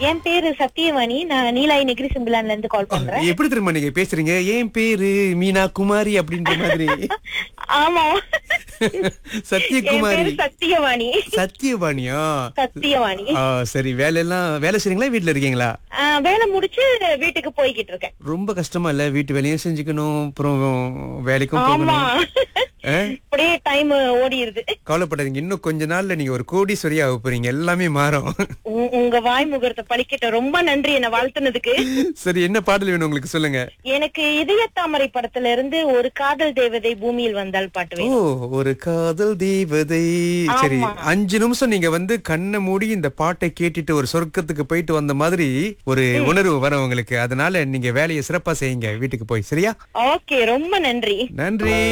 என் பேரு சத்தியவாணி நான் நீலாய் நெகிரி சிம்பிளான்ல இருந்து கால் பண்றேன் எப்படி தெரியுமா நீங்க பேசுறீங்க என் பேரு மீனா குமாரி அப்படின்ற மாதிரி ஆமா என் சத்யகுமாரி பேரு சத்தியவாணி சத்யவாணியா சத்தியவாணி ஆ, சரி வேலையெல்லாம் வேலை செய்றீங்களா வீட்ல இருக்கீங்களா ஆ, வேலை முடிச்சு வீட்டுக்கு போய்கிட்டு இருக்கேன் ரொம்ப கஷ்டமா இல்ல வீட்டு வேலையும் செஞ்சுக்கணும் அப்புறம் வேலைக்கும் ஆமா போகணும் ஆ? அப்படியே டைம் ஓடிடுது கவலைப்படாதீங்க இன்னும் கொஞ்ச நாள்ல நீங்க ஒரு கோடீஸ்வரியா ஆக போறீங்க எல்லாமே மாறும் உ- உங்க வாய் முகூர்த்த பழிக்கிட்ட ரொம்ப நன்றி என்ன வாழ்த்துனதுக்கு சரி என்ன பாடல் வேணும் உங்களுக்கு சொல்லுங்க எனக்கு இதய தாமரை படத்துல இருந்து ஒரு காதல் தேவதை பூமியில் வந்தால் பாட்டு ஓ வேணும் ஒரு காதல் தேவதை சரி ஆமா. அஞ்சு நிமிஷம் நீங்க வந்து கண்ணை மூடி இந்த பாட்டை கேட்டுட்டு ஒரு சொர்க்கத்துக்கு போயிட்டு வந்த மாதிரி ஒரு உணர்வு வரும் உங்களுக்கு அதனால நீங்க வேலையை சிறப்பா செய்யுங்க வீட்டுக்கு போய் சரியா ஓகே ரொம்ப நன்றி நன்றி